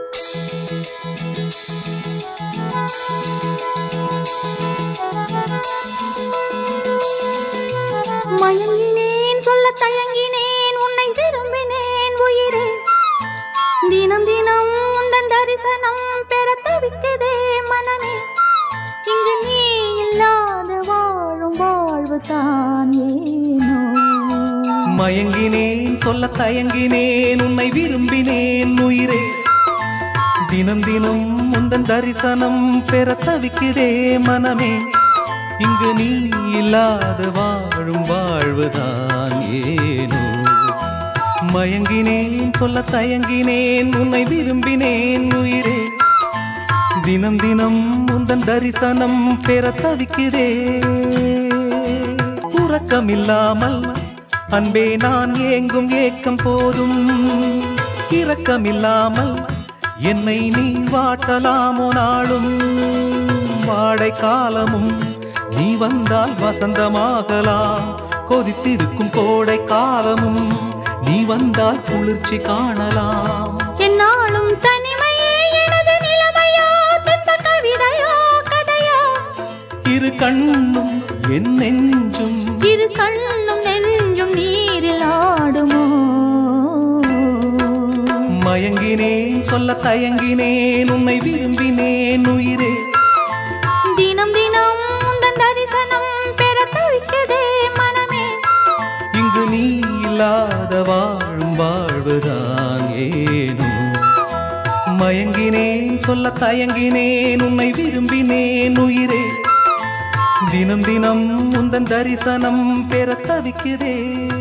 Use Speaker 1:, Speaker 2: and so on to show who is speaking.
Speaker 1: மயங்கினேன் சொல்ல தயங்கினேன் உன்னை விரும்பினேன் உயிரே தினம் தினம் உந்தன் தரிசனம் பெற தவிக்குதே மனமே இங்கு நீ இல்லாத வாழும் வாழ்வு தான் ஏனோ
Speaker 2: மயங்கினேன் சொல்ல தயங்கினேன் உன்னை விரும்பினேன் உயிரே தினம் தினம் முந்தன் தரிசனம் பெற தவிக்கிறே மனமே இங்கு நீ இல்லாத வாழும் வாழ்வுதான் ஏனோ மயங்கினேன் சொல்ல தயங்கினேன் உன்னை விரும்பினேன் உயிரே தினம் தினம் முந்தன் தரிசனம் பெற தவிக்கிறே உறக்கமில்லாமல் அன்பே நான் ஏங்கும் ஏக்கம் போதும் இரக்கமில்லாமல் என்னை நீ வாட்டலாமோ நாளும் வாடை காலமும் நீ வந்தால் வசந்தமாகலாம் கொதித்திருக்கும் கோடை காலமும் நீ வந்தால் குளிர்ச்சி காணலாம்
Speaker 1: என்னாலும் தனிமையே எனது நிலைமையோ துன்ப கவிதையோ கதையோ
Speaker 2: இரு கண்ணும் என் நெஞ்சும்
Speaker 1: இரு கண்ணும் நெஞ்சும் நீரில் ஆடுமோ
Speaker 2: மயங்கினேன் சொல்ல தயங்கினேன் உன்னை விரும்பினேன் உயிரே
Speaker 1: தினம் தினம் உந்தன் தரிசனம் பெற தவிக்குதே மனமே
Speaker 2: இங்கு நீ இல்லாத வாழும் வாழ்வுதான் ஏனோ மயங்கினேன் சொல்ல தயங்கினேன் உன்னை விரும்பினேன் உயிரே தினம் தினம் உந்தன் தரிசனம் பெற தவிக்கிறேன்